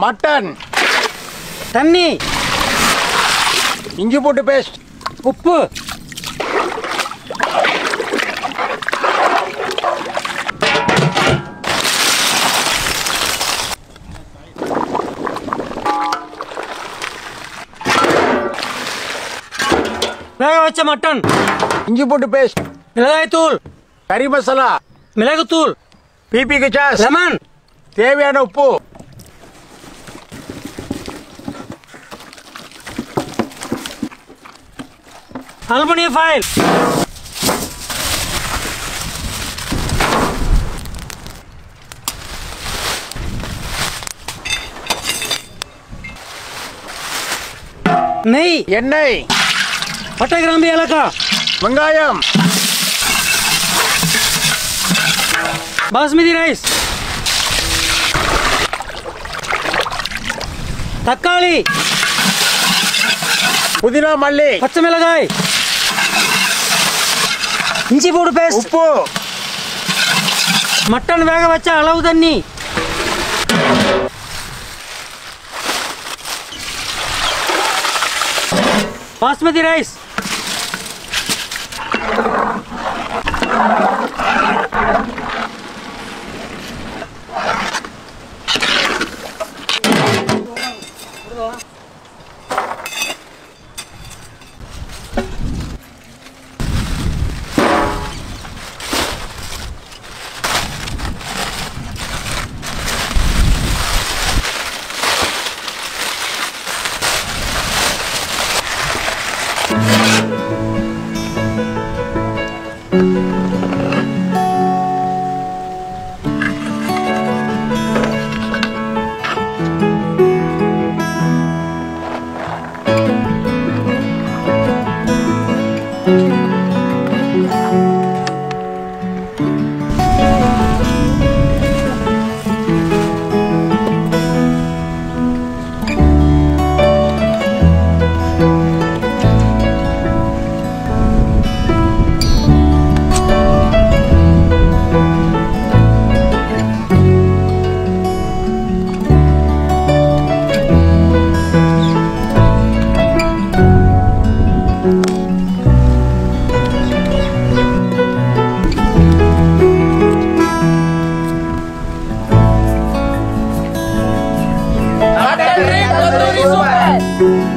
mutton தண்ணி இஞ்சி பூண்டு பேஸ்ட் உப்பு வேக வச்ச மட்டன் இஞ்சி பூண்டு பேஸ்ட் மிளகாய் தூள் கறி மசாலா மிளகுத்தூள் பிபி கிச்சாஸ் லெமன் தேவையான உப்பு அலுமினிய ஃபைல் நெய் எண்ணெய் பட்டை கிராம்பு ஏலக்காய் வெங்காயம் பாஸ்மதி ரைஸ் தக்காளி புதினா மல்லி பச்சை மிளகாய் இஞ்சி பூடு பேஸ்ட் உப்பு மட்டன் வேக வச்ச அளவு தண்ணி basmati rice mutton tandoori super